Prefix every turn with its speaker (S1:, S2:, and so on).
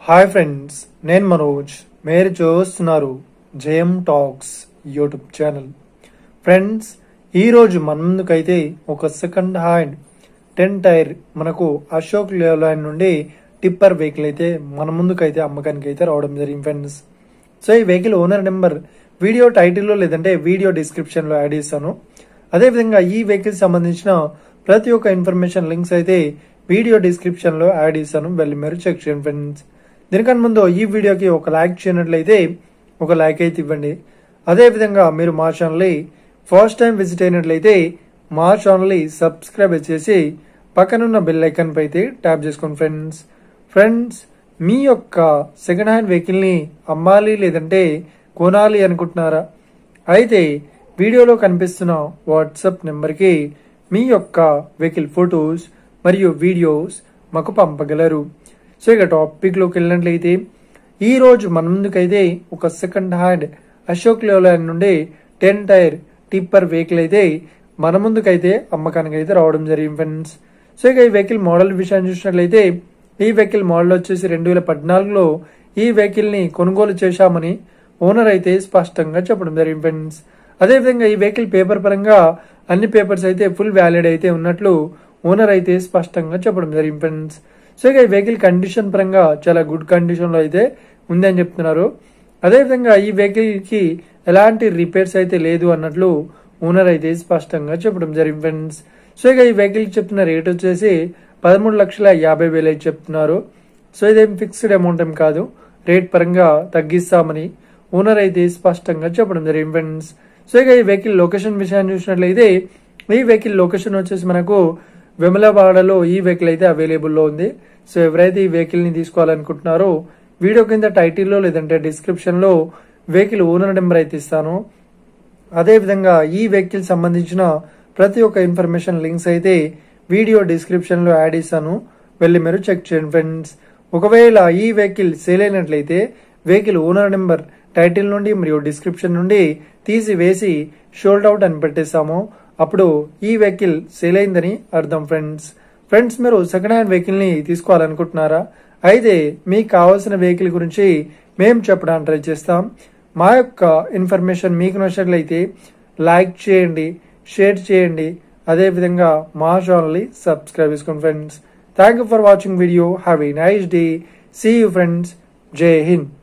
S1: hi friends నేను మనోజ్ మీరు చూస్తున్నారు జయం టాక్స్ యూట్యూబ్ ఛానల్ ఫ్రెండ్స్ ఈరోజు మన ముందుకైతే ఒక సెకండ్ హ్యాండ్ టెన్ టైర్ మనకు అశోక్ లేలాండ్ నుండి టిప్పర్ వెహికల్ అయితే మన ముందుకైతే అమ్మకానికి అయితే రావడం జరిగింది ఫ్రెండ్స్ సో ఈ వెహికల్ ఓనర్ నెంబర్ వీడియో టైటిల్లో లేదంటే వీడియో డిస్క్రిప్షన్లో యాడ్ చేస్తాను అదేవిధంగా ఈ వెహికల్ సంబంధించిన ప్రతి ఒక్క ఇన్ఫర్మేషన్ లింక్స్ అయితే వీడియో డిస్క్రిప్షన్లో యాడ్ చేస్తాను వెళ్ళి మీరు చెక్ చేయండి ఫ్రెండ్స్ దీనికన్నా ముందు ఈ వీడియోకి ఒక లైక్ చేయనట్లయితే ఒక లైక్ అయితే ఇవ్వండి అదేవిధంగా మీరు మా ఛానల్ని ఫస్ట్ టైం విజిట్ అయినట్లయితే మా ఛానల్ని సబ్స్క్రైబ్ చేసి పక్కనున్న బెల్ ఐకాన్ పై అయితే ట్యాప్ చేసుకోండి ఫ్రెండ్స్ ఫ్రెండ్స్ మీ యొక్క సెకండ్ హ్యాండ్ వెహికల్ని అమ్మాలి లేదంటే కొనాలి అనుకుంటున్నారా అయితే వీడియోలో కనిపిస్తున్న వాట్సాప్ నెంబర్కి మీ యొక్క వెహికల్ ఫొటోస్ మరియు వీడియోస్ మాకు పంపగలరు సో ఇక టాపిక్లోకి వెళ్ళినట్లయితే ఈ రోజు మన ముందుకైతే ఒక సెకండ్ హ్యాండ్ అశోక్ లేలాండ్ నుండి టెన్ టైర్ టిప్పర్ వెహికల్ అయితే మన ముందుకైతే అమ్మకానికి అయితే రావడం జరిగింది ఫ్రెండ్స్ సో ఇక ఈ వెహికల్ మోడల్ విషయాన్ని చూసినట్లయితే ఈ వెహికల్ మోడల్ వచ్చేసి రెండు వేల పద్నాలుగులో ఈ వెహికల్ ని కొనుగోలు చేశామని ఓనర్ అయితే స్పష్టంగా చెప్పడం జరిగింది ఫ్రెండ్స్ అదేవిధంగా ఈ వెహికల్ పేపర్ పరంగా అన్ని పేపర్స్ అయితే ఫుల్ వ్యాలిడ్ అయితే ఉన్నట్లు ఓనర్ అయితే స్పష్టంగా చెప్పడం జరిగింది ఫ్రెండ్స్ సో ఇక ఈ వెహికల్ కండిషన్ పరంగా చాలా గుడ్ కండిషన్ లో అయితే ఉంది అని చెప్తున్నారు అదేవిధంగా ఈ వెహికల్ కి ఎలాంటి రిపేర్స్ అయితే లేదు అన్నట్లు ఓనర్ అయితే స్పష్టంగా చెప్పడం జరిగింది ఫ్రెండ్స్ సో ఇక ఈ వెహికల్ చెప్తున్న రేట్ వచ్చేసి పదమూడు లక్షల యాభై వేలు అయితే చెప్తున్నారు సో ఇదేం ఫిక్స్డ్ అమౌంట్ ఏం కాదు రేట్ పరంగా తగ్గిస్తామని ఓనర్ అయితే స్పష్టంగా చెప్పడం జరిగింది ఫ్రెండ్స్ సో ఇక ఈ వెహికల్ లొకేషన్ విషయాన్ని చూసినట్లయితే ఈ వెహికల్ లొకేషన్ వచ్చేసి మనకు వెమలవాడలో ఈ వెహికల్ అయితే అవైలబుల్లో ఉంది సో ఎవరైతే ఈ వెహికల్ ని తీసుకోవాలనుకుంటున్నారో వీడియో కింద టైటిల్లో లేదంటే డిస్క్రిప్షన్ లో వెహికల్ ఓనర్ నెంబర్ అయితే ఇస్తాను అదేవిధంగా ఈ వెహికల్ సంబంధించిన ప్రతి ఒక్క ఇన్ఫర్మేషన్ లింక్స్ అయితే వీడియో డిస్క్రిప్షన్ లో యాడ్ ఇస్తాను వెళ్ళి మీరు చెక్ చేయండి ఫ్రెండ్స్ ఒకవేళ ఈ వెహికల్ సేల్ అయినట్లయితే వెహికల్ ఓనర్ నెంబర్ టైటిల్ నుండి మరియు డిస్క్రిప్షన్ నుండి తీసి వేసి షోల్డ్ అవుట్ అని పెట్టేస్తాము అప్పుడు ఈ వెహికల్ సేల్ అయిందని అర్థం ఫ్రెండ్స్ ఫ్రెండ్స్ మీరు సెకండ్ హ్యాండ్ వెహికల్ ని తీసుకోవాలనుకుంటున్నారా అయితే మీకు కావాల్సిన వెహికల్ గురించి మేము చెప్పడానికి ట్రై చేస్తాం మా యొక్క ఇన్ఫర్మేషన్ మీకు నచ్చినట్లయితే లైక్ చేయండి షేర్ చేయండి అదేవిధంగా మా ఛానల్ని సబ్స్క్రైబ్ చేసుకోండి friends thank you for watching video have a nice day see you friends జై హింద్